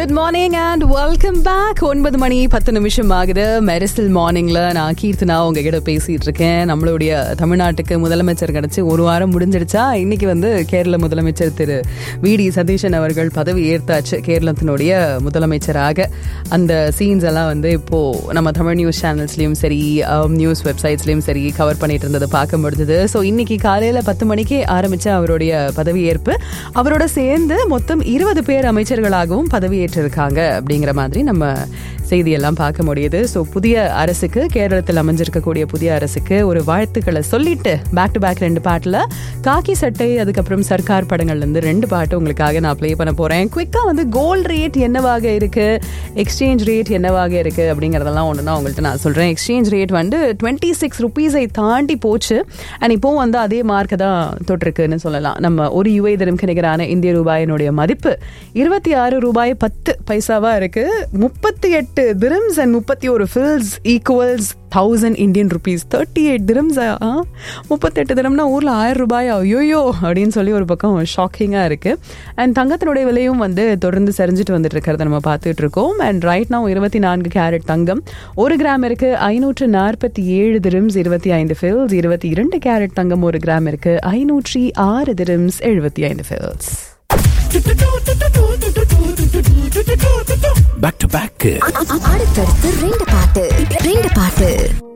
good morning and welcome back ஒன்பது மணி பத்து நிமிஷம் ஆகுது மெரிசல் மார்னிங்ல நான் கீர்த்தனா உங்ககிட்ட பேசிட்டு இருக்கேன் நம்மளுடைய தமிழ்நாட்டுக்கு முதலமைச்சர் கிடைச்சு ஒரு வாரம் முடிஞ்சிடுச்சா இன்னைக்கு வந்து கேரள முதலமைச்சர் திரு வி டி சதீஷன் அவர்கள் பதவி ஏற்றாச்சு கேரளத்தினுடைய முதலமைச்சராக அந்த சீன்ஸ் எல்லாம் வந்து இப்போ நம்ம தமிழ் நியூஸ் சேனல்ஸ்லயும் சரி நியூஸ் வெப்சைட்ஸ்லயும் சரி கவர் பண்ணிட்டு இருந்ததை பார்க்க முடிஞ்சது ஸோ இன்னைக்கு காலையில பத்து மணிக்கே ஆரம்பிச்ச அவருடைய பதவியேற்பு அவரோட சேர்ந்து மொத்தம் இருபது பேர் அமைச்சர்களாகவும் பதவியேற்றிருக்காங்க அப்படிங்கிற மாதிரி நம்ம செய்தியெல்லாம் பார்க்க முடியுது ஸோ புதிய அரசுக்கு கேரளத்தில் அமைஞ்சிருக்கக்கூடிய புதிய அரசுக்கு ஒரு வாழ்த்துக்களை சொல்லிட்டு பேக் டு பேக் ரெண்டு பாட்டில் காக்கி சட்டை அதுக்கப்புறம் சர்க்கார் படங்கள்லேருந்து ரெண்டு பாட்டு உங்களுக்காக நான் ப்ளே பண்ண போகிறேன் குயிக்காக வந்து கோல்ட் ரேட் என்னவாக இருக்கு எக்ஸ்சேஞ்ச் ரேட் என்னவாக இருக்கு அப்படிங்கிறதெல்லாம் ஒன்று நான் உங்கள்கிட்ட நான் சொல்கிறேன் எக்ஸ்சேஞ்ச் ரேட் வந்து டுவெண்ட்டி சிக்ஸ் ருபீஸை தாண்டி போச்சு அண்ட் இப்போ வந்து அதே மார்க்கை தான் தொட்டிருக்குன்னு சொல்லலாம் நம்ம ஒரு யுஏ தினம்க்கு நிகரான இந்திய ரூபாயினுடைய மதிப்பு இருபத்தி ஆறு ரூபாய் பத்து பைசாவா இருக்கு முப்பத்தி எட்டு திரம்ஸ் அண்ட் முப்பத்தி ஒரு fils equals thousand Indian rupees thirty eight dirhams முப்பத்தெட்டு தினம்னா ஊரில் ஆயிரம் ரூபாய் ஐயோயோ அப்படின்னு சொல்லி ஒரு பக்கம் ஷாக்கிங்காக இருக்கு அண்ட் தங்கத்தினுடைய விலையும் வந்து தொடர்ந்து சரிஞ்சிட்டு வந்துட்டு இருக்கிறத நம்ம பார்த்துட்டு இருக்கோம் அண்ட் ரைட் now இருபத்தி நான்கு கேரட் தங்கம் ஒரு கிராம் இருக்கு ஐநூற்று நாற்பத்தி ஏழு திரம்ஸ் இருபத்தி ஐந்து ஃபில்ஸ் இருபத்தி இரண்டு கேரட் தங்கம் ஒரு கிராம் இருக்கு ஐநூற்றி ஆறு திரம்ஸ் எழுபத்தி ஐந்து ஃபில்ஸ் பேக் டு பேக் அடுத்தடுத்து ரெண்டு பாட்டு ரெண்டு பாட்டு